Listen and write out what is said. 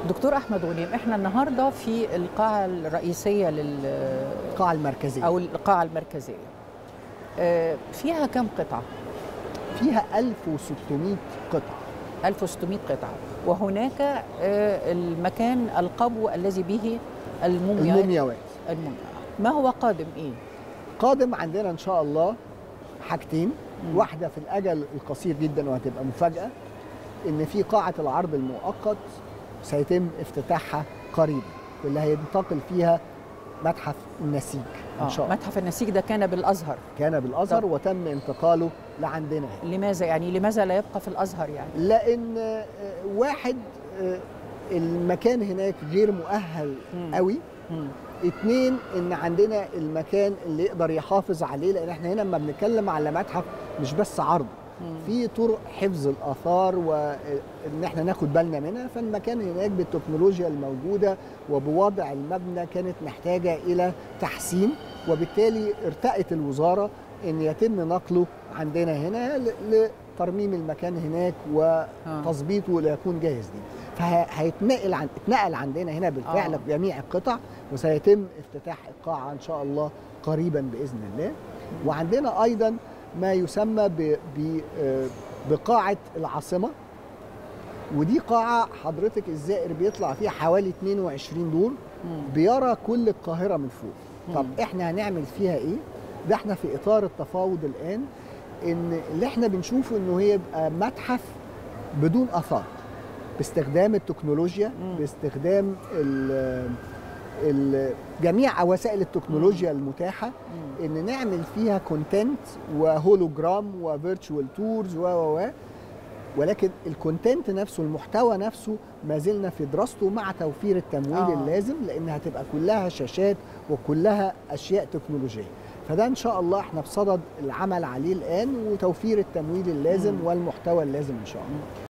دكتور احمد غنيم احنا النهارده في القاعه الرئيسيه لل القاعة المركزية او القاعه المركزيه آه، فيها كم قطعه فيها 1600 قطعة 1600 قطعه وهناك آه، المكان القبو الذي به المومياء المومياوات المومياء ما هو قادم ايه قادم عندنا إن شاء الله حاجتين مم. واحدة في الأجل القصير جدا وهتبقى مفاجأة إن في قاعة العرض المؤقت سيتم افتتاحها قريبا واللي هينتقل فيها متحف النسيج إن شاء الله متحف النسيج ده كان بالازهر كان بالأزهر طب. وتم انتقاله لعندنا هنا لماذا يعني لماذا لا يبقى في الازهر يعني لان آه، واحد آه، المكان هناك غير مؤهل مم. قوي مم. اتنين ان عندنا المكان اللي يقدر يحافظ عليه لان احنا هنا لما بنتكلم على متحف مش بس عرض مم. في طرق حفظ الاثار وان احنا ناخد بالنا منها فالمكان هناك بالتكنولوجيا الموجوده وبوضع المبنى كانت محتاجه الى تحسين وبالتالي ارتأت الوزاره ان يتم نقله عندنا هنا ل- لترميم المكان هناك وتظبيطه ليكون جاهز ليه فهيتنقل عن اتنقل عندنا هنا بالفعل آه. آه. جميع القطع وسيتم افتتاح القاعه ان شاء الله قريبا باذن الله وعندنا ايضا ما يسمى ب ب آه، بقاعه العاصمه ودي قاعه حضرتك الزائر بيطلع فيها حوالي 22 دور مم. بيرى كل القاهره من فوق طب مم. احنا هنعمل فيها ايه ده احنا في اطار التفاوض الان ان اللي احنا بنشوفه انه هي يبقى متحف بدون اثار باستخدام التكنولوجيا مم. باستخدام ال ال جميع وسائل التكنولوجيا المتاحه مم. ان نعمل فيها كونتنت وهولوجرام وفيرتشوال تورز و و و ولكن الكونتنت نفسه المحتوى نفسه ما زلنا في دراسته مع توفير التمويل آه. آه. اللازم لان هتبقى كلها شاشات وكلها اشياء تكنولوجيه فده ان شاء الله احنا بصدد العمل عليه الان وتوفير التمويل اللازم مم. والمحتوى اللازم ان شاء الله